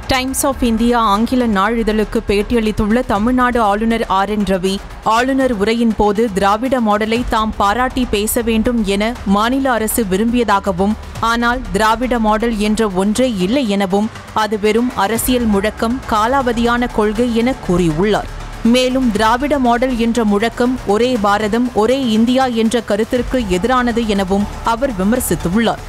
times of India ஆங்கில நாளிதழுக்கு பேட்டியளித்துள்ள தமிழ்நாடு ஆளுநர் R N Ravi ஆளுநர் உரையின் போது திராவிட மாடலை தாம் பாராட்டி பேச வேண்டும் என மாநில அரசு விரும்பியதாகவும் ஆனால் திராவிட மாடல் என்ற ஒன்றே இல்லை எனவும் அது வெறும் அரசியல் முழக்கம் காலாவதியான கொள்கை என கூறியுள்ளார் மேலும் திராவிட மாடல் என்ற முழக்கம் ஒரே பாரதம் ஒரே இந்தியா என்ற கருத்திற்கு எதிரானது எனவும் அவர் விமர்சித்துள்ளார்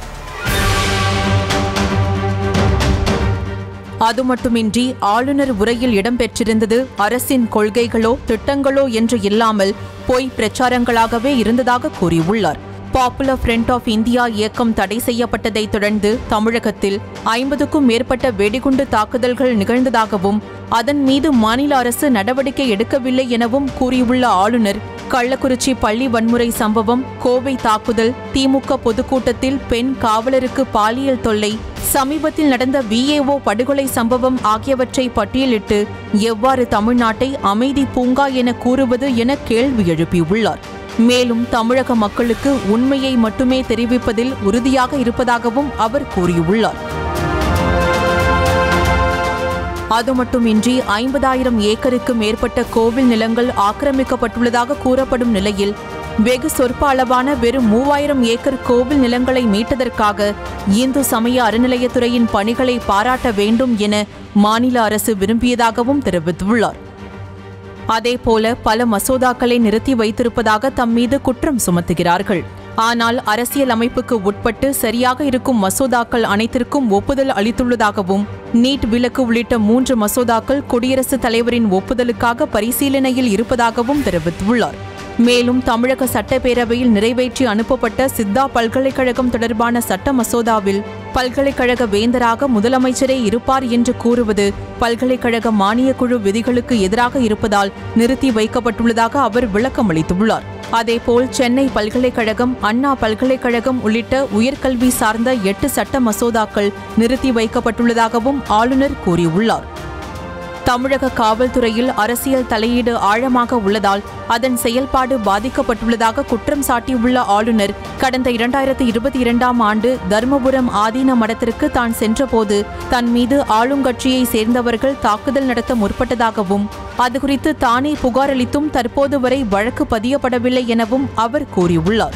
அது மட்டுமின்றி ஆளுநர் உரையில் இடம்பெற்றிருந்தது அரசின் கொள்கைகளோ திட்டங்களோ என்று இல்லாமல் பொய் பிரச்சாரங்களாகவே இருந்ததாக கூறியுள்ளார் பாப்புலர் ஃப்ரண்ட் ஆஃப் இந்தியா இயக்கம் தடை செய்யப்பட்டதைத் தொடர்ந்து தமிழகத்தில் ஐம்பதுக்கும் மேற்பட்ட வெடிகுண்டு தாக்குதல்கள் நிகழ்ந்ததாகவும் அதன் மீது மாநில அரசு நடவடிக்கை எடுக்கவில்லை எனவும் கூறியுள்ள ஆளுநர் கள்ளக்குறிச்சி பள்ளி வன்முறை சம்பவம் கோவை தாக்குதல் திமுக பொதுக்கூட்டத்தில் பெண் காவலருக்கு பாலியல் தொல்லை சமீபத்தில் நடந்த விஏஓ படுகொலை சம்பவம் ஆகியவற்றை பட்டியலிட்டு எவ்வாறு தமிழ்நாட்டை அமைதி பூங்கா என கூறுவது என கேள்வி எழுப்பியுள்ளார் மேலும் தமிழக மக்களுக்கு உண்மையை மட்டுமே தெரிவிப்பதில் உறுதியாக இருப்பதாகவும் அவர் கூறியுள்ளார் அது மட்டுமின்றி ஐம்பதாயிரம் ஏக்கருக்கு மேற்பட்ட கோவில் நிலங்கள் ஆக்கிரமிக்கப்பட்டுள்ளதாக கூறப்படும் நிலையில் வெகு சொற்ப அளவான வெறும் மூவாயிரம் ஏக்கர் கோவில் நிலங்களை மீட்டதற்காக இந்து சமய அறநிலையத்துறையின் பணிகளை பாராட்ட வேண்டும் என மாநில அரசு விரும்பியதாகவும் தெரிவித்துள்ளார் அதேபோல பல மசோதாக்களை நிறுத்தி வைத்திருப்பதாக தம் மீது குற்றம் சுமத்துகிறார்கள் ஆனால் அரசியல் அமைப்புக்கு உட்பட்டு சரியாக இருக்கும் மசோதாக்கள் அனைத்திற்கும் ஒப்புதல் அளித்துள்ளதாகவும் நீட் விலக்கு உள்ளிட்ட மூன்று மசோதாக்கள் குடியரசுத் தலைவரின் ஒப்புதலுக்காக பரிசீலனையில் இருப்பதாகவும் தெரிவித்துள்ளார் மேலும் தமிழக சட்டப்பேரவையில் நிறைவேற்றி அனுப்பப்பட்ட சித்தா பல்கலைக்கழகம் தொடர்பான சட்ட மசோதாவில் பல்கலைக்கழக வேந்தராக முதலமைச்சரே இருப்பார் என்று கூறுவது பல்கலைக்கழக மானியக் குழு விதிகளுக்கு எதிராக இருப்பதால் நிறுத்தி வைக்கப்பட்டுள்ளதாக அவர் விளக்கமளித்துள்ளார் அதேபோல் சென்னை பல்கலைக்கழகம் அண்ணா பல்கலைக்கழகம் உள்ளிட்ட உயர்கல்வி சார்ந்த எட்டு சட்ட மசோதாக்கள் நிறுத்தி வைக்கப்பட்டுள்ளதாகவும் ஆளுநர் கூறியுள்ளார் தமிழக காவல்துறையில் அரசியல் தலையீடு ஆழமாக உள்ளதால் அதன் செயல்பாடு பாதிக்கப்பட்டுள்ளதாக குற்றம் சாட்டியுள்ள ஆளுநர் கடந்த இரண்டாயிரத்தி இருபத்தி இரண்டாம் ஆண்டு தர்மபுரம் ஆதீன மடத்திற்கு தான் சென்றபோது தன் மீது ஆளுங்கட்சியை சேர்ந்தவர்கள் தாக்குதல் நடத்த முற்பட்டதாகவும் அது குறித்து தானே புகார் அளித்தும் தற்போது வரை வழக்கு பதியப்படவில்லை எனவும் அவர் கூறியுள்ளார்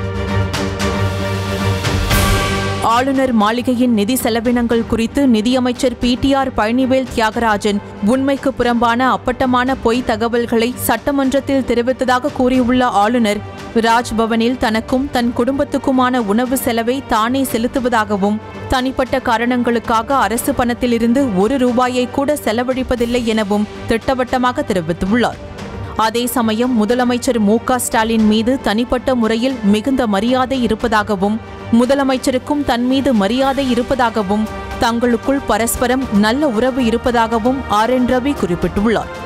ஆளுநர் மாளிகையின் நிதி செலவினங்கள் குறித்து நிதியமைச்சர் பிடிஆர் பழனிவேல் தியாகராஜன் உண்மைக்கு புறம்பான அப்பட்டமான பொய் தகவல்களை சட்டமன்றத்தில் தெரிவித்ததாக கூறியுள்ள ஆளுநர் ராஜ்பவனில் தனக்கும் தன் குடும்பத்துக்குமான உணவு செலவை தானே செலுத்துவதாகவும் தனிப்பட்ட காரணங்களுக்காக அரசு பணத்திலிருந்து ஒரு ரூபாயை கூட செலவழிப்பதில்லை எனவும் திட்டவட்டமாக தெரிவித்துள்ளார் அதே சமயம் முதலமைச்சர் மு க ஸ்டாலின் மீது தனிப்பட்ட முறையில் மிகுந்த மரியாதை இருப்பதாகவும் முதலமைச்சருக்கும் தன் மீது மரியாதை இருப்பதாகவும் தங்களுக்குள் பரஸ்பரம் நல்ல உறவு இருப்பதாகவும் ஆர் என் ரவி குறிப்பிட்டுள்ளார்